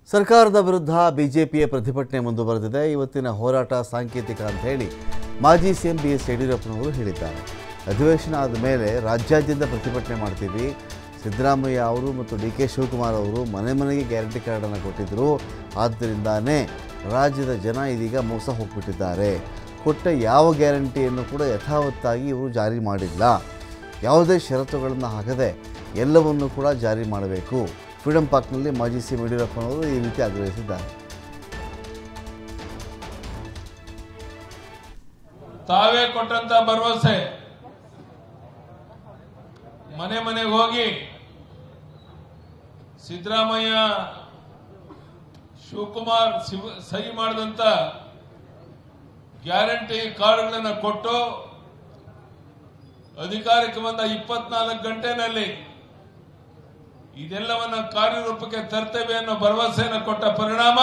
ಸರ್ಕಾರದ ವಿರುದ್ಧ ಬಿಜೆಪಿಯ ಪ್ರತಿಭಟನೆ ಮುಂದುವರೆದಿದೆ ಇವತ್ತಿನ ಹೋರಾಟ ಸಾಂಕೇತಿಕ ಅಂತ ಹೇಳಿ ಮಾಜಿ ಸಿಎಂ ಬಿ ಎಸ್ ಯಡಿಯೂರಪ್ಪನವರು ಹೇಳಿದ್ದಾರೆ ಅಧಿವೇಶನ ಆದ ಮೇಲೆ ರಾಜ್ಯಾದ್ಯಂತ ಪ್ರತಿಭಟನೆ ಮಾಡ್ತೀವಿ ಸಿದ್ದರಾಮಯ್ಯ ಅವರು ಮತ್ತು ಡಿ ಕೆ ಶಿವಕುಮಾರ್ ಅವರು ಮನೆ ಮನೆಗೆ ಗ್ಯಾರಂಟಿ ಕಾರ್ಡನ್ನು ಕೊಟ್ಟಿದ್ದರು ಆದ್ದರಿಂದಾನೇ ರಾಜ್ಯದ ಜನ ಇದೀಗ ಮೋಸ ಹೋಗ್ಬಿಟ್ಟಿದ್ದಾರೆ ಕೊಟ್ಟ ಯಾವ ಗ್ಯಾರಂಟಿಯನ್ನು ಕೂಡ ಯಥಾವತ್ತಾಗಿ ಇವರು ಜಾರಿ ಮಾಡಿಲ್ಲ ಯಾವುದೇ ಷರತ್ತುಗಳನ್ನು ಹಾಕದೆ ಎಲ್ಲವನ್ನೂ ಕೂಡ ಜಾರಿ ಮಾಡಬೇಕು ಫ್ರೀಡಂ ಪಾರ್ಕ್ನಲ್ಲಿ ಮಾಜಿ ಸಿ ಯಡಿಯೂರಪ್ಪನವರು ಈ ರೀತಿ ಆಗ್ರಹಿಸಿದ್ದಾರೆ ತಾವೇ ಕೊಟ್ಟಂತ ಭರವಸೆ ಮನೆ ಮನೆಗೆ ಹೋಗಿ ಸಿದ್ದರಾಮಯ್ಯ ಶಿವಕುಮಾರ್ ಶಿವ ಸಹಿ ಮಾಡಿದಂತ ಗ್ಯಾರಂಟಿ ಕಾರ್ಡ್ಗಳನ್ನು ಕೊಟ್ಟು ಅಧಿಕಾರಕ್ಕೆ ಬಂದ ಇಪ್ಪತ್ನಾಲ್ಕು ಗಂಟೆನಲ್ಲಿ ಇದೆಲ್ಲವನ್ನ ಕಾರ್ಯರೂಪಕ್ಕೆ ತರ್ತೇವೆ ಅನ್ನೋ ಭರವಸೆಯನ್ನು ಕೊಟ್ಟ ಪರಿಣಾಮ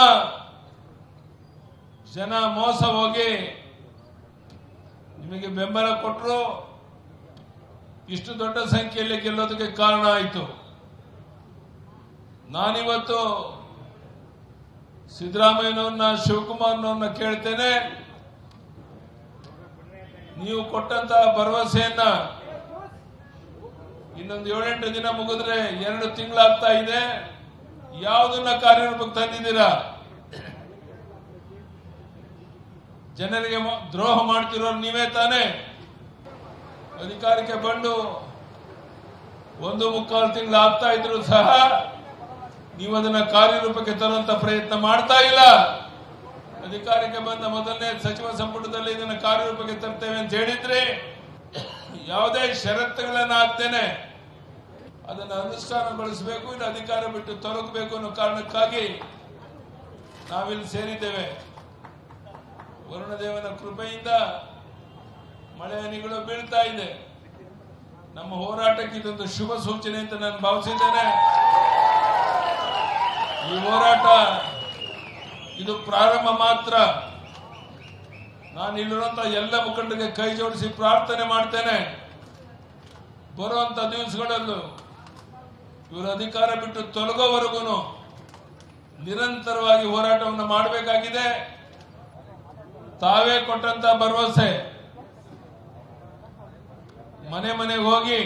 ಜನ ಮೋಸ ಹೋಗಿ ನಿಮಗೆ ಬೆಂಬಲ ಕೊಟ್ಟರು ಇಷ್ಟು ದೊಡ್ಡ ಸಂಖ್ಯೆಯಲ್ಲಿ ಗೆಲ್ಲೋದಕ್ಕೆ ಕಾರಣ ಆಯಿತು ನಾನಿವತ್ತು ಸಿದ್ದರಾಮಯ್ಯನವ್ರನ್ನ ಶಿವಕುಮಾರ್ನವ್ರನ್ನ ಕೇಳ್ತೇನೆ ನೀವು ಕೊಟ್ಟಂತ ಭರವಸೆಯನ್ನ ಇನ್ನೊಂದು ಏಳೆಂಟು ದಿನ ಮುಗಿದ್ರೆ ಎರಡು ತಿಂಗಳಾಗ್ತಾ ಇದೆ ಯಾವುದನ್ನ ಕಾರ್ಯರೂಪಕ್ಕೆ ತಂದಿದ್ದೀರಾ ಜನರಿಗೆ ಮ- ದ್ರೋಹ ಮಾಡ್ತಿರೋರು ನೀವೇ ತಾನೇ ಅಧಿಕಾರಕ್ಕೆ ಬಂದು ಒಂದು ಮುಕ್ಕಾಲು ತಿಂಗಳು ಆಗ್ತಾ ಇದ್ರು ಸಹ ನೀವು ಅದನ್ನ ಕಾರ್ಯರೂಪಕ್ಕೆ ತರುವಂತ ಪ್ರಯತ್ನ ಮಾಡ್ತಾ ಇಲ್ಲ ಅಧಿಕಾರಕ್ಕೆ ಬಂದ ಮೊದಲನೇ ಸಚಿವ ಸಂಪುಟದಲ್ಲಿ ಇದನ್ನ ಕಾರ್ಯರೂಪಕ್ಕೆ ತರ್ತೇವೆ ಅಂತ ಹೇಳಿದ್ರೆ ಯಾವುದೇ ಷರತ್ತುಗಳನ್ನ ಹಾಕ್ತೇನೆ ಅದನ್ನ ಅನುಷ್ಠಾನಗೊಳಿಸಬೇಕು ಇನ್ನು ಅಧಿಕಾರ ಬಿಟ್ಟು ತೊಲಗಬೇಕು ಅನ್ನೋ ಕಾರಣಕ್ಕಾಗಿ ನಾವಿಲ್ಲಿ ಸೇರಿದ್ದೇವೆ ವರುಣದೇವನ ಕೃಪೆಯಿಂದ ಮಳೆ ಹನಿಗಳು ಬೀಳ್ತಾ ಇದೆ ನಮ್ಮ ಹೋರಾಟಕ್ಕೆ ಇದೊಂದು ಶುಭ ಸೂಚನೆ ಅಂತ ನಾನು ಭಾವಿಸಿದ್ದೇನೆ ಈ ಹೋರಾಟ ಇದು ಪ್ರಾರಂಭ ಮಾತ್ರ ನಾನು ಇಲ್ಲಿರುವಂತ ಎಲ್ಲ ಮುಖಂಡರಿಗೆ ಕೈ ಜೋಡಿಸಿ ಪ್ರಾರ್ಥನೆ ಮಾಡ್ತೇನೆ ಬರುವಂತ ದಿವಸಗಳಲ್ಲೂ ಇವರು ಅಧಿಕಾರ ಬಿಟ್ಟು ತೊಲಗೋವರೆಗೂ ನಿರಂತರವಾಗಿ ಹೋರಾಟವನ್ನು ಮಾಡಬೇಕಾಗಿದೆ ತಾವೇ ಕೊಟ್ಟಂತ ಭರವಸೆ ಮನೆ ಮನೆಗೆ ಹೋಗಿ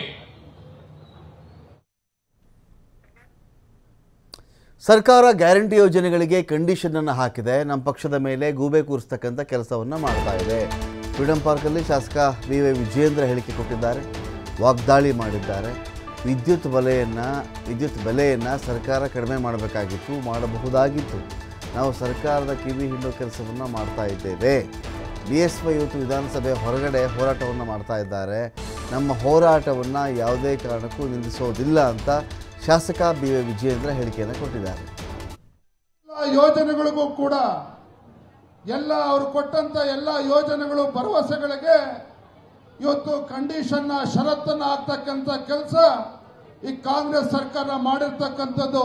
ಸರ್ಕಾರ ಗ್ಯಾರಂಟಿ ಯೋಜನೆಗಳಿಗೆ ಕಂಡೀಷನನ್ನು ಹಾಕಿದೆ ನಮ್ಮ ಪಕ್ಷದ ಮೇಲೆ ಗೂಬೆ ಕೂರಿಸ್ತಕ್ಕಂಥ ಕೆಲಸವನ್ನು ಮಾಡ್ತಾ ಇದೆ ಫ್ರೀಡಂ ಪಾರ್ಕಲ್ಲಿ ಶಾಸಕ ವಿ ವೈ ವಿಜಯೇಂದ್ರ ಹೇಳಿಕೆ ಕೊಟ್ಟಿದ್ದಾರೆ ವಾಗ್ದಾಳಿ ಮಾಡಿದ್ದಾರೆ ವಿದ್ಯುತ್ ಬೆಲೆಯನ್ನು ವಿದ್ಯುತ್ ಬೆಲೆಯನ್ನು ಸರ್ಕಾರ ಕಡಿಮೆ ಮಾಡಬೇಕಾಗಿತ್ತು ಮಾಡಬಹುದಾಗಿತ್ತು ನಾವು ಸರ್ಕಾರದ ಕಿವಿ ಹಿಂಡೋ ಕೆಲಸವನ್ನು ಮಾಡ್ತಾ ಇದ್ದೇವೆ ಬಿ ಎಸ್ ವೈ ಇವತ್ತು ವಿಧಾನಸಭೆ ಹೊರಗಡೆ ಹೋರಾಟವನ್ನು ಮಾಡ್ತಾ ಇದ್ದಾರೆ ನಮ್ಮ ಹೋರಾಟವನ್ನು ಯಾವುದೇ ಕಾರಣಕ್ಕೂ ನಿಲ್ಲಿಸೋದಿಲ್ಲ ಅಂತ ಶಾಸಕ ಬಿ ವೈ ವಿಜಯೇಂದ್ರ ಹೇಳಿಕೆಯನ್ನು ಕೊಟ್ಟಿದ್ದಾರೆ ಎಲ್ಲ ಯೋಜನೆಗಳಿಗೂ ಕೂಡ ಎಲ್ಲ ಅವರು ಕೊಟ್ಟಂತ ಎಲ್ಲ ಯೋಜನೆಗಳು ಭರವಸೆಗಳಿಗೆ ಇವತ್ತು ಕಂಡೀಷನ್ನ ಷರತ್ತನ್ನ ಹಾಕ್ತಕ್ಕಂಥ ಕೆಲಸ ಈ ಕಾಂಗ್ರೆಸ್ ಸರ್ಕಾರ ಮಾಡಿರ್ತಕ್ಕಂಥದ್ದು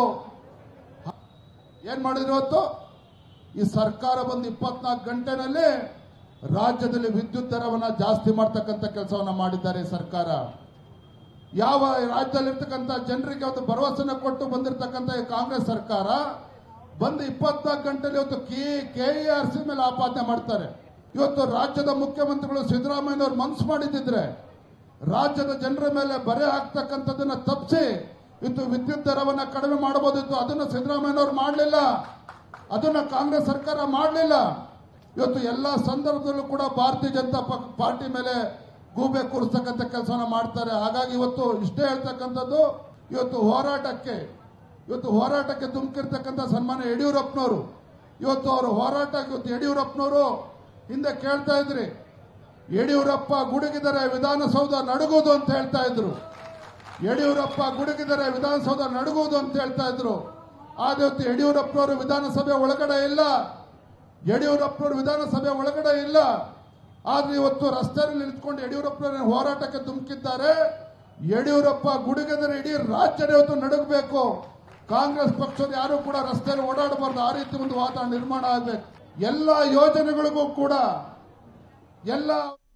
ಏನ್ ಮಾಡಿದ್ರು ಇವತ್ತು ಈ ಸರ್ಕಾರ ಬಂದು ಇಪ್ಪತ್ನಾಲ್ಕು ಗಂಟೆನಲ್ಲಿ ರಾಜ್ಯದಲ್ಲಿ ವಿದ್ಯುತ್ ದರವನ್ನ ಜಾಸ್ತಿ ಮಾಡ್ತಕ್ಕಂಥ ಕೆಲಸವನ್ನ ಮಾಡಿದ್ದಾರೆ ಈ ಸರ್ಕಾರ ಯಾವ ರಾಜ್ಯದಲ್ಲಿರ್ತಕ್ಕಂಥ ಜನರಿಗೆ ಒಂದು ಭರವಸೆನ ಕೊಟ್ಟು ಬಂದಿರತಕ್ಕಂಥ ಈ ಕಾಂಗ್ರೆಸ್ ಸರ್ಕಾರ ಬಂದು ಇಪ್ಪತ್ನಾಲ್ಕು ಗಂಟೆಲಿ ಇವತ್ತು ಕೆ ಕೆ ಆರ್ ಸಿ ಮೇಲೆ ಆಪಾದನೆ ಮಾಡ್ತಾರೆ ಇವತ್ತು ರಾಜ್ಯದ ಮುಖ್ಯಮಂತ್ರಿಗಳು ಸಿದ್ದರಾಮಯ್ಯನವ್ರು ಮನ್ಸು ಮಾಡಿದ್ದಿದ್ರೆ ರಾಜ್ಯದ ಜನರ ಮೇಲೆ ಬರೆ ಹಾಕ್ತಕ್ಕಂಥದ್ದನ್ನ ತಪ್ಪಿಸಿ ಇವತ್ತು ವಿದ್ಯುತ್ ದರವನ್ನ ಕಡಿಮೆ ಮಾಡಬಹುದಿತ್ತು ಅದನ್ನ ಸಿದ್ದರಾಮಯ್ಯನವ್ರು ಮಾಡಲಿಲ್ಲ ಅದನ್ನ ಕಾಂಗ್ರೆಸ್ ಸರ್ಕಾರ ಮಾಡಲಿಲ್ಲ ಇವತ್ತು ಎಲ್ಲ ಸಂದರ್ಭದಲ್ಲೂ ಕೂಡ ಭಾರತೀಯ ಜನತಾ ಪಕ್- ಪಾರ್ಟಿ ಮೇಲೆ ಗೂಬೆ ಕೂರಿಸ್ತಕ್ಕಂಥ ಕೆಲಸನ ಮಾಡ್ತಾರೆ ಹಾಗಾಗಿ ಇವತ್ತು ಇಷ್ಟೇ ಹೇಳ್ತಕ್ಕಂಥದ್ದು ಇವತ್ತು ಹೋರಾಟಕ್ಕೆ ಇವತ್ತು ಹೋರಾಟಕ್ಕೆ ಧುಮುಕಿರ್ತಕ್ಕಂಥ ಸನ್ಮಾನ್ಯ ಯಡಿಯೂರಪ್ಪನವರು ಇವತ್ತು ಅವರು ಹೋರಾಟ ಇವತ್ತು ಯಡಿಯೂರಪ್ಪನವರು ಹಿಂದೆ ಕೇಳ್ತಾ ಇದ್ರಿ ಯಡಿಯೂರಪ್ಪ ಗುಡುಗಿದರೆ ವಿಧಾನಸೌಧ ನಡುಗುವುದು ಅಂತ ಹೇಳ್ತಾ ಇದ್ರು ಯಡಿಯೂರಪ್ಪ ಗುಡುಗಿದರೆ ವಿಧಾನಸೌಧ ನಡುಗುವುದು ಅಂತ ಹೇಳ್ತಾ ಇದ್ರು ಆದ್ರೆ ಇವತ್ತು ಯಡಿಯೂರಪ್ಪನವರು ವಿಧಾನಸಭೆ ಒಳಗಡೆ ಇಲ್ಲ ಯಡಿಯೂರಪ್ಪನವರು ವಿಧಾನಸಭೆ ಒಳಗಡೆ ಇಲ್ಲ ಆದ್ರೆ ಇವತ್ತು ರಸ್ತೆಯಲ್ಲಿ ನಿಂತ್ಕೊಂಡು ಯಡಿಯೂರಪ್ಪನವರ ಹೋರಾಟಕ್ಕೆ ಧುಮುಕಿದ್ದಾರೆ ಯಡಿಯೂರಪ್ಪ ಗುಡುಗಿದರೆ ಇಡೀ ರಾಜ್ಯ ಇವತ್ತು ನಡುಗಬೇಕು ಕಾಂಗ್ರೆಸ್ ಪಕ್ಷದ ಯಾರು ಕೂಡ ರಸ್ತೆಯಲ್ಲಿ ಓಡಾಡಬಾರ್ದು ಆ ರೀತಿ ಒಂದು ವಾತಾವರಣ ನಿರ್ಮಾಣ ಆಗಬೇಕು ಎಲ್ಲ ಯೋಜನೆಗಳಿಗೂ ಕೂಡ ಎಲ್ಲ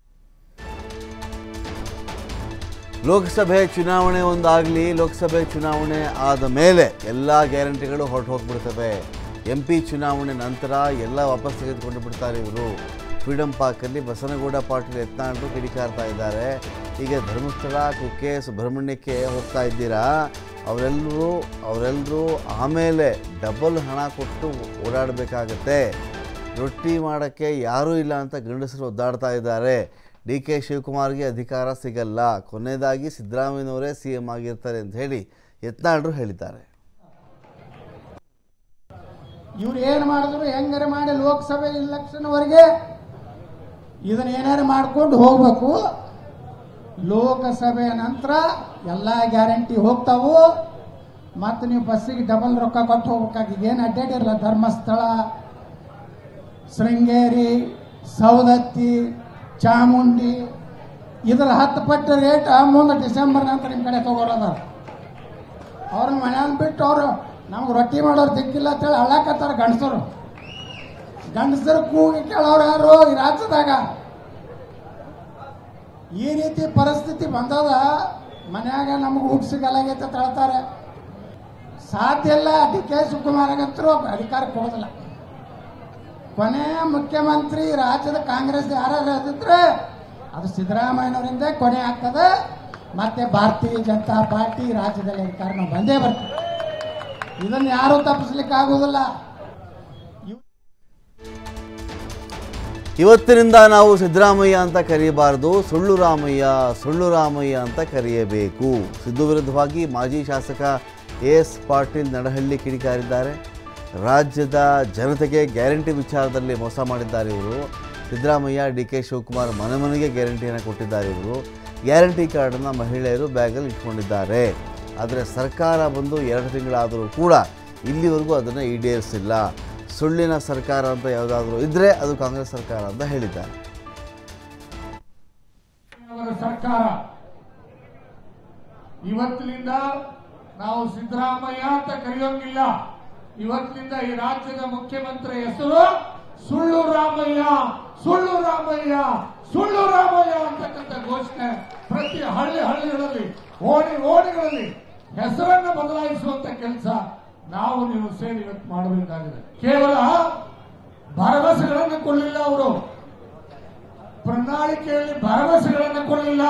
ಲೋಕಸಭೆ ಚುನಾವಣೆ ಒಂದಾಗಲಿ ಲೋಕಸಭೆ ಚುನಾವಣೆ ಆದ ಮೇಲೆ ಎಲ್ಲ ಗ್ಯಾರಂಟಿಗಳು ಹೊರಟು ಹೋಗ್ಬಿಡ್ತವೆ ಎಂ ಪಿ ಚುನಾವಣೆ ನಂತರ ಎಲ್ಲ ವಾಪಸ್ ತೆಗೆದುಕೊಂಡು ಬಿಡ್ತಾರೆ ಇವರು ಫ್ರೀಡಂ ಪಾರ್ಕಲ್ಲಿ ಬಸನಗೌಡ ಪಾಟೀಲ್ ಯತ್ನಾಳರು ಕಿಡಿಕಾರ್ತಾ ಇದ್ದಾರೆ ಈಗ ಧರ್ಮಸ್ಥಳ ಕುಕ್ಕೆ ಸುಬ್ರಹ್ಮಣ್ಯಕ್ಕೆ ಹೋಗ್ತಾ ಇದ್ದೀರಾ ಅವರೆಲ್ಲರೂ ಅವರೆಲ್ಲರೂ ಆಮೇಲೆ ಡಬಲ್ ಹಣ ಕೊಟ್ಟು ಓಡಾಡಬೇಕಾಗತ್ತೆ ರೊಟ್ಟಿ ಮಾಡೋಕ್ಕೆ ಯಾರೂ ಇಲ್ಲ ಅಂತ ಗಂಡಸರು ಒದ್ದಾಡ್ತಾ ಇದ್ದಾರೆ ಡಿ ಕೆ ಶಿವಕುಮಾರ್ಗೆ ಅಧಿಕಾರ ಸಿಗಲ್ಲ ಕೊನೆಯದಾಗಿ ಸಿದ್ದರಾಮಯ್ಯನವರೇ ಸಿ ಎಂ ಆಗಿರ್ತಾರೆ ಅಂತ ಹೇಳಿ ಯತ್ನಾಳರು ಹೇಳಿದ್ದಾರೆ ಇವ್ರು ಏನು ಮಾಡಿದ್ರು ಹೆಂಗಾರ ಮಾಡಿ ಲೋಕಸಭೆ ಇಲೆಕ್ಷನ್ವರೆಗೆ ಇದನ್ನ ಏನಾರು ಮಾಡ್ಕೊಂಡು ಹೋಗ್ಬೇಕು ಲೋಕಸಭೆ ನಂತರ ಎಲ್ಲ ಗ್ಯಾರಂಟಿ ಹೋಗ್ತಾವು ಮತ್ತು ನೀವು ಬಸ್ಸಿಗೆ ಡಬಲ್ ರೊಕ್ಕ ಕೊಟ್ಟು ಹೋಗ್ಬೇಕಾಗಿ ಏನು ಅಡ್ಡಾಡಿರಲ್ಲ ಧರ್ಮಸ್ಥಳ ಶೃಂಗೇರಿ ಸೌದತ್ತಿ ಚಾಮುಂಡಿ ಇದರ ಹತ್ತು ಪಟ್ಟು ರೇಟ್ ಮುಂದೆ ಡಿಸೆಂಬರ್ ನಂತರ ನಿಮ್ಮ ಕಡೆ ತಗೋರದ ಅವ್ರನ್ನ ಮನ್ಯಾಗ ಬಿಟ್ಟು ಅವರು ನಮ್ಗೆ ರೊಟ್ಟಿ ಮಾಡೋರು ದಿಕ್ಕಿಲ್ಲ ಅಂತೇಳಿ ಅಳಾಕತ್ತಾರ ಗಂಡಸರು ಗಂಡಸರು ಕೂಗಿ ಕೇಳೋರು ಯಾರು ಈ ರಾಜ್ಯದಾಗ ಈ ರೀತಿ ಪರಿಸ್ಥಿತಿ ಬಂದದ ಮನ್ಯಾಗ ನಮ್ಗೆ ಊಟ ಸಿಗಲಾಗೈತೆ ಅಂತ ಹೇಳ್ತಾರೆ ಸಾಧ್ಯ ಇಲ್ಲ ಡಿ ಕೆ ಶಿವಕುಮಾರ್ಗಂತರೂ ಅಧಿಕಾರ ಕೊಡೋದಿಲ್ಲ ಕೊನೆ ಮುಖ್ಯಮಂತ್ರಿ ರಾಜ್ಯದ ಕಾಂಗ್ರೆಸ್ ಯಾರು ಇದ್ರೆ ಅದು ಸಿದ್ದರಾಮಯ್ಯನವರಿಂದ ಕೊನೆ ಆಗ್ತದೆ ಮತ್ತೆ ಭಾರತೀಯ ಜನತಾ ಪಾರ್ಟಿ ರಾಜ್ಯದಲ್ಲಿ ಅಧಿಕಾರ ನಾವು ಬಂದೇ ಬರ್ತೀವಿ ಇದನ್ನು ಯಾರೂ ತಪ್ಪಿಸ್ಲಿಕ್ಕೆ ಆಗುವುದಿಲ್ಲ ಇವತ್ತಿನಿಂದ ನಾವು ಸಿದ್ದರಾಮಯ್ಯ ಅಂತ ಕರೆಯಬಾರದು ಸುಳ್ಳು ರಾಮಯ್ಯ ಸುಳ್ಳು ರಾಮಯ್ಯ ಅಂತ ಕರೆಯಬೇಕು ಸಿದ್ದು ವಿರುದ್ಧವಾಗಿ ಮಾಜಿ ಶಾಸಕ ಎ ಎಸ್ ಪಾಟೀಲ್ ನಡಹಳ್ಳಿ ಕಿಡಿಕಾರಿದ್ದಾರೆ ರಾಜ್ಯದ ಜನತೆಗೆ ಗ್ಯಾರಂಟಿ ವಿಚಾರದಲ್ಲಿ ಮೋಸ ಮಾಡಿದ್ದಾರೆ ಇವರು ಸಿದ್ದರಾಮಯ್ಯ ಡಿ ಕೆ ಶಿವಕುಮಾರ್ ಮನೆ ಮನೆಗೆ ಗ್ಯಾರಂಟಿಯನ್ನು ಕೊಟ್ಟಿದ್ದಾರೆ ಇವರು ಗ್ಯಾರಂಟಿ ಕಾರ್ಡನ್ನು ಮಹಿಳೆಯರು ಬ್ಯಾಗಲ್ಲಿ ಇಟ್ಕೊಂಡಿದ್ದಾರೆ ಆದರೆ ಸರ್ಕಾರ ಬಂದು ಎರಡು ತಿಂಗಳಾದರೂ ಕೂಡ ಇಲ್ಲಿವರೆಗೂ ಅದನ್ನು ಈಡೇರಿಸಿಲ್ಲ ಸುಳ್ಳಿನ ಸರ್ಕಾರ ಅಂತ ಯಾವುದಾದ್ರೂ ಇದ್ದರೆ ಅದು ಕಾಂಗ್ರೆಸ್ ಸರ್ಕಾರ ಅಂತ ಹೇಳಿದ್ದಾರೆ ಅವರ ಸರ್ಕಾರ ಇವತ್ತಿನಿಂದ ನಾವು ಸಿದ್ದರಾಮಯ್ಯ ಅಂತ ಕರೆಯೋಂಗಿಲ್ಲ ಇವತ್ತಿನಿಂದ ಈ ರಾಜ್ಯದ ಮುಖ್ಯಮಂತ್ರಿ ಹೆಸರು ಸುಳ್ಳು ರಾಮಯ್ಯ ಸುಳ್ಳು ರಾಮಯ್ಯ ಸುಳ್ಳು ರಾಮಯ್ಯ ಅಂತಕ್ಕಂಥ ಘೋಷಣೆ ಪ್ರತಿ ಹಳ್ಳಿ ಹಳ್ಳಿಗಳಲ್ಲಿ ಓಣಿ ಓಣಿಗಳಲ್ಲಿ ಹೆಸರನ್ನು ಬದಲಾಯಿಸುವಂತ ಕೆಲಸ ನಾವು ನೀವು ಸೇರಿ ಇವತ್ತು ಮಾಡಬೇಕಾಗಿದೆ ಕೇವಲ ಭರವಸೆಗಳನ್ನು ಕೊಡಲಿಲ್ಲ ಅವರು ಪ್ರಣಾಳಿಕೆಯಲ್ಲಿ ಭರವಸೆಗಳನ್ನು ಕೊಡಲಿಲ್ಲ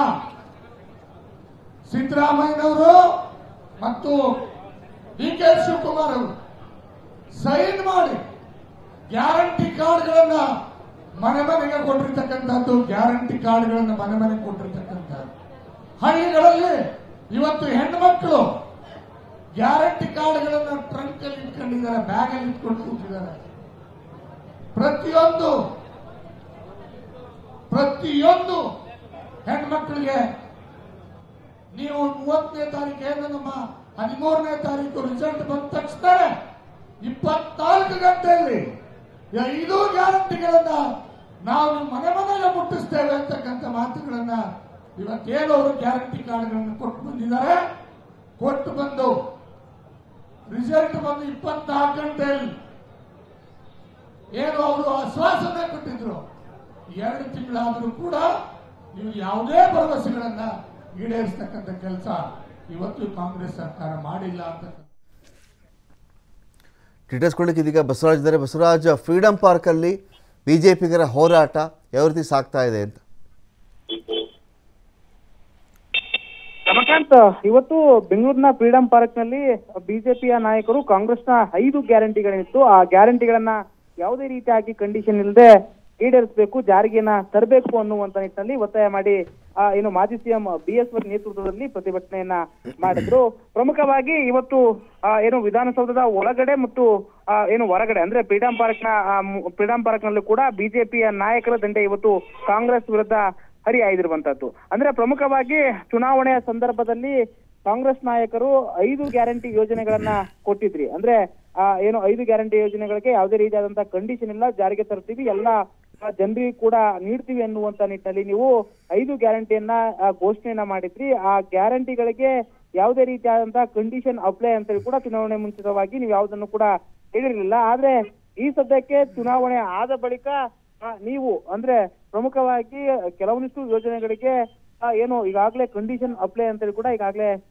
ಸಿದ್ದರಾಮಯ್ಯನವರು ಮತ್ತು ಡಿ ಕೆ ಶಿವಕುಮಾರ್ ಅವರು ಸೈನ್ ಮಾಡಿ ಗ್ಯಾರಂಟಿ ಕಾರ್ಡ್ಗಳನ್ನ ಮನೆ ಮನೆಗೆ ಕೊಟ್ಟಿರ್ತಕ್ಕಂಥದ್ದು ಗ್ಯಾರಂಟಿ ಕಾರ್ಡ್ಗಳನ್ನ ಮನೆ ಮನೆಗೆ ಕೊಟ್ಟಿರ್ತಕ್ಕಂಥದ್ದು ಹಳ್ಳಿಗಳಲ್ಲಿ ಇವತ್ತು ಹೆಣ್ಣು ಮಕ್ಕಳು ಗ್ಯಾರಂಟಿ ಕಾರ್ಡ್ಗಳನ್ನ ಟ್ರಂಕ್ ಅಲ್ಲಿ ಇಟ್ಕೊಂಡಿದ್ದಾರೆ ಬ್ಯಾಗ್ ಅಲ್ಲಿ ಇಟ್ಕೊಂಡು ಕೂತಿದ್ದಾರೆ ಪ್ರತಿಯೊಂದು ಪ್ರತಿಯೊಂದು ಹೆಣ್ಮಕ್ಳಿಗೆ ನೀವು ಮೂವತ್ತನೇ ತಾರೀಕು ಏನು ನಮ್ಮ ಹದಿಮೂರನೇ ತಾರೀಕು ರಿಸಲ್ಟ್ ಬಂದ ತಕ್ಷಣ ಇಪ್ಪತ್ನಾಲ್ಕು ಗಂಟೆಯಲ್ಲಿ ಈ ಐದು ಗ್ಯಾರಂಟಿಗಳನ್ನ ನಾವು ನಿಮ್ಮ ಮನೆ ಮನೆಗೆ ಮುಟ್ಟಿಸ್ತೇವೆ ಅಂತಕ್ಕಂಥ ಮಾತುಗಳನ್ನ ಇವತ್ತೇನು ಅವರು ಗ್ಯಾರಂಟಿ ಕಾರ್ಡ್ಗಳನ್ನು ಕೊಟ್ಟು ಬಂದಿದ್ದಾರೆ ಕೊಟ್ಟು ಬಂದು ರಿಸಲ್ಟ್ ಬಂದು ಇಪ್ಪತ್ನಾಲ್ಕು ಗಂಟೆಯಲ್ಲಿ ಏನು ಅವರು ಆಶ್ವಾಸನೆ ಕೊಟ್ಟಿದ್ರು ಎರಡು ತಿಂಗಳಾದರೂ ಕೂಡ ನೀವು ಯಾವುದೇ ಭರವಸೆಗಳನ್ನ ಈಡೇರಿಸ್ತಕ್ಕಂಥ ಕೆಲಸ ಇವತ್ತು ಕಾಂಗ್ರೆಸ್ ಸರ್ಕಾರ ಮಾಡಿಲ್ಲ ಅಂತಕ್ಕಂಥ ಡೀಟೇಲ್ಸ್ ಕೊಡ್ಲಿಕ್ಕೆ ಇದೀಗ ಬಸವರಾಜ್ ಇದ್ದಾರೆ ಬಸವರಾಜ್ ಫ್ರೀಡಂ ಪಾರ್ಕಲ್ಲಿ ಬಿ ಜೆ ಪಿಗರ ಹೋರಾಟ ಯಾವ ರೀತಿ ಸಾಗ್ತಾ ಇದೆ ಅಂತ ರಮಕಾಂತ್ ಇವತ್ತು ಬೆಂಗಳೂರಿನ ಫ್ರೀಡಂ ಪಾರ್ಕ್ ನಲ್ಲಿ ಬಿಜೆಪಿಯ ನಾಯಕರು ಕಾಂಗ್ರೆಸ್ನ ಐದು ಗ್ಯಾರಂಟಿಗಳಿತ್ತು ಆ ಗ್ಯಾರಂಟಿಗಳನ್ನ ಯಾವುದೇ ರೀತಿಯಾಗಿ ಕಂಡೀಷನ್ ಇಲ್ಲದೆ ಈಡೇರಿಸಬೇಕು ಜಾರಿಗೆನ ತರಬೇಕು ಅನ್ನುವಂತ ನಿಟ್ಟಿನಲ್ಲಿ ಒತ್ತಾಯ ಮಾಡಿ ಆ, ಏನು ಮಾಜಿ ಸಿಎಂ ಬಿ ಎಸ್ ವೈ ನೇತೃತ್ವದಲ್ಲಿ ಪ್ರತಿಭಟನೆಯನ್ನ ಮಾಡಿದ್ರು ಪ್ರಮುಖವಾಗಿ ಇವತ್ತು ಆ, ಏನು ವಿಧಾನಸೌಧದ ಒಳಗಡೆ ಮತ್ತು ಆ, ಏನು ಹೊರಗಡೆ ಅಂದ್ರೆ ಫ್ರೀಡಂ ಪಾರ್ಕ್ ನ ಫ್ರೀಡಂ ಪಾರ್ಕ್ ನಲ್ಲೂ ಕೂಡ ಬಿಜೆಪಿಯ ನಾಯಕರ ದಂಡೆ ಇವತ್ತು ಕಾಂಗ್ರೆಸ್ ವಿರುದ್ಧ ಹರಿಹಾಯ್ದಿರುವಂತದ್ದು ಅಂದ್ರೆ ಪ್ರಮುಖವಾಗಿ ಚುನಾವಣೆಯ ಸಂದರ್ಭದಲ್ಲಿ ಕಾಂಗ್ರೆಸ್ ನಾಯಕರು ಐದು ಗ್ಯಾರಂಟಿ ಯೋಜನೆಗಳನ್ನ ಕೊಟ್ಟಿದ್ರಿ ಅಂದ್ರೆ ಆ, ಏನು ಐದು ಗ್ಯಾರಂಟಿ ಯೋಜನೆಗಳಿಗೆ ಯಾವುದೇ ರೀತಿಯಾದಂತಹ ಕಂಡೀಷನ್ ಇಲ್ಲ ಜಾರಿಗೆ ತರ್ತೀವಿ ಎಲ್ಲ ಜನರಿಗೆ ಕೂಡ ನೀಡ್ತೀವಿ ಅನ್ನುವಂತ ನಿಟ್ಟಿನಲ್ಲಿ ನೀವು ಐದು ಗ್ಯಾರಂಟಿಯನ್ನ ಆ, ಘೋಷಣೆಯನ್ನ ಮಾಡಿದ್ರಿ ಆ ಗ್ಯಾರಂಟಿಗಳಿಗೆ ಯಾವುದೇ ರೀತಿಯಾದಂತಹ ಕಂಡೀಷನ್ ಅಪ್ಲೈ ಅಂತೇಳಿ ಕೂಡ ಚುನಾವಣೆ ಮುಂಚಿತವಾಗಿ ನೀವು ಯಾವುದನ್ನು ಕೂಡ ಹೇಳಿರಲಿಲ್ಲ ಆದ್ರೆ ಈ ಸದ್ಯಕ್ಕೆ ಚುನಾವಣೆ ಆದ ಬಳಿಕ ಆ, ನೀವು ಅಂದ್ರೆ ಪ್ರಮುಖವಾಗಿ ಕೆಲವೊಂದಿಷ್ಟು ಯೋಜನೆಗಳಿಗೆ ಆ, ಏನು ಈಗಾಗಲೇ ಕಂಡೀಷನ್ ಅಪ್ಲೈ ಅಂತೇಳಿ ಕೂಡ ಈಗಾಗಲೇ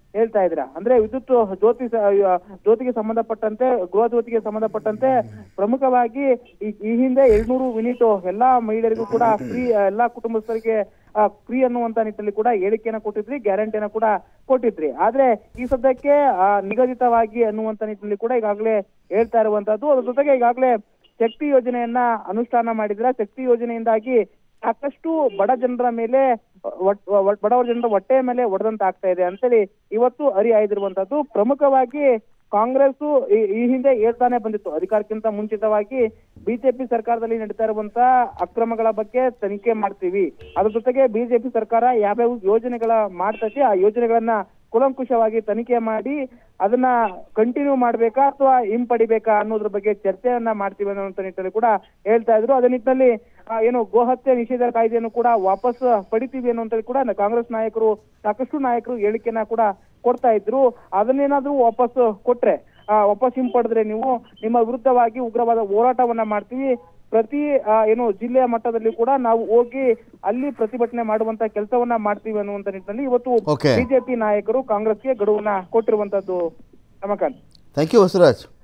ಹೇಳ್ತಾ ಇದ್ದೀರಾ ಅಂದ್ರೆ ವಿದ್ಯುತ್ ಜ್ಯೋತಿ ಸ- ಆ, ಜ್ಯೋತಿಗೆ ಸಂಬಂಧಪಟ್ಟಂತೆ ಗೃಹ ಜ್ಯೋತಿಗೆ ಸಂಬಂಧಪಟ್ಟಂತೆ ಪ್ರಮುಖವಾಗಿ ಈ ಈ ಹಿಂದೆ ಎರಡ್ನೂರು ಯೂನಿಟ್ ಎಲ್ಲಾ ಮಹಿಳೆಯರಿಗೂ ಕೂಡ ಫ್ರೀ ಎಲ್ಲಾ ಕುಟುಂಬಸ್ಥರಿಗೆ ಫ್ರೀ ಅನ್ನುವಂತ ನಿಟ್ಟಿನಲ್ಲಿ ಕೂಡ ಹೇಳಿಕೆಯನ್ನ ಕೊಟ್ಟಿದ್ರಿ ಗ್ಯಾರಂಟಿಯನ್ನ ಕೂಡ ಕೊಟ್ಟಿದ್ರಿ ಆದ್ರೆ ಈ ಸದ್ಯಕ್ಕೆ ಆ, ನಿಗದಿತವಾಗಿ ಅನ್ನುವಂತ ನಿಟ್ಟಿನಲ್ಲಿ ಕೂಡ ಈಗಾಗಲೇ ಹೇಳ್ತಾ ಇರುವಂತದ್ದು ಅದ್ರ ಜೊತೆಗೆ ಈಗಾಗಲೇ ಶಕ್ತಿ ಯೋಜನೆಯನ್ನ ಅನುಷ್ಠಾನ ಮಾಡಿದ್ರ ಶಕ್ತಿ ಯೋಜನೆಯಿಂದಾಗಿ ಸಾಕಷ್ಟು ಬಡ ಜನರ ಮೇಲೆ ಒಟ್- ಒಟ್- ಬಡವರ ಜನರ ಹೊಟ್ಟೆ ಮೇಲೆ ಹೊಡೆದಂತ ಆಗ್ತಾ ಇದೆ ಅಂತೇಳಿ ಇವತ್ತು ಅರಿಯಾಯ್ದಿರುವಂತದ್ದು ಪ್ರಮುಖವಾಗಿ ಕಾಂಗ್ರೆಸ್ ಈ- ಈ ಹಿಂದೆ ಹೇಳ್ತಾನೆ ಬಂದಿತ್ತು ಅಧಿಕಾರಕ್ಕಿಂತ ಮುಂಚಿತವಾಗಿ ಬಿಜೆಪಿ ಸರ್ಕಾರದಲ್ಲಿ ನಡೀತಾ ಇರುವಂತ ಅಕ್ರಮಗಳ ಬಗ್ಗೆ ತನಿಖೆ ಮಾಡ್ತೀವಿ ಅದ್ರ ಜೊತೆಗೆ ಬಿಜೆಪಿ ಸರ್ಕಾರ ಯಾವ್ಯಾವ ಯೋಜನೆಗಳ ಮಾಡ್ತೈತಿ ಆ ಯೋಜನೆಗಳನ್ನ ಕುಲಂಕುಷವಾಗಿ ತನಿಖೆ ಮಾಡಿ ಅದನ್ನ ಕಂಟಿನ್ಯೂ ಮಾಡ್ಬೇಕಾ ಅಥವಾ ಹಿಂಪಡಿಬೇಕಾ ಅನ್ನೋದ್ರ ಬಗ್ಗೆ ಚರ್ಚೆಯನ್ನ ಮಾಡ್ತೀವಿ ಅನ್ನೋ ನಿಟ್ಟಿನಲ್ಲಿ ಕೂಡ ಹೇಳ್ತಾ ಇದ್ರು ಅದೇ ನಿಟ್ಟಿನಲ್ಲಿ ಆ, ಏನು ಗೋಹತ್ಯೆ ನಿಷೇಧ ಕಾಯ್ದೆಯನ್ನು ಕೂಡ ವಾಪಸ್ ಪಡಿತೀವಿ ಅನ್ನುವಂಥದ್ದು ಕೂಡ ನ- ಕಾಂಗ್ರೆಸ್ ನಾಯಕರು ಸಾಕಷ್ಟು ನಾಯಕರು ಹೇಳಿಕೆನ ಕೂಡ ಕೊಡ್ತಾ ಇದ್ರು ಅದನ್ನೇನಾದ್ರೂ ವಾಪಸ್ ಕೊಟ್ರೆ ಆ, ವಾಪಸ್ ಹಿಂಪಡೆದ್ರೆ ನೀವು ನಿಮ್ಮ ವಿರುದ್ಧವಾಗಿ ಉಗ್ರವಾದ ಹೋರಾಟವನ್ನ ಮಾಡ್ತೀವಿ ಪ್ರತಿ ಆ, ಏನು ಜಿಲ್ಲೆಯ ಮಟ್ಟದಲ್ಲಿ ಕೂಡ ನಾವು ಹೋಗಿ ಅಲ್ಲಿ ಪ್ರತಿಭಟನೆ ಮಾಡುವಂತ ಕೆಲಸವನ್ನ ಮಾಡ್ತೀವಿ ಅನ್ನುವಂತ ನಿಟ್ಟಿನಲ್ಲಿ ಇವತ್ತು Okay. ಬಿಜೆಪಿ ನಾಯಕರು ಕಾಂಗ್ರೆಸ್ಗೆ ಗಡುವನ್ನ ಕೊಟ್ಟಿರುವಂತದ್ದು ರಮಕಾಂತ್ ಥ್ಯಾಂಕ್ ಯು ಬಸವರಾಜ್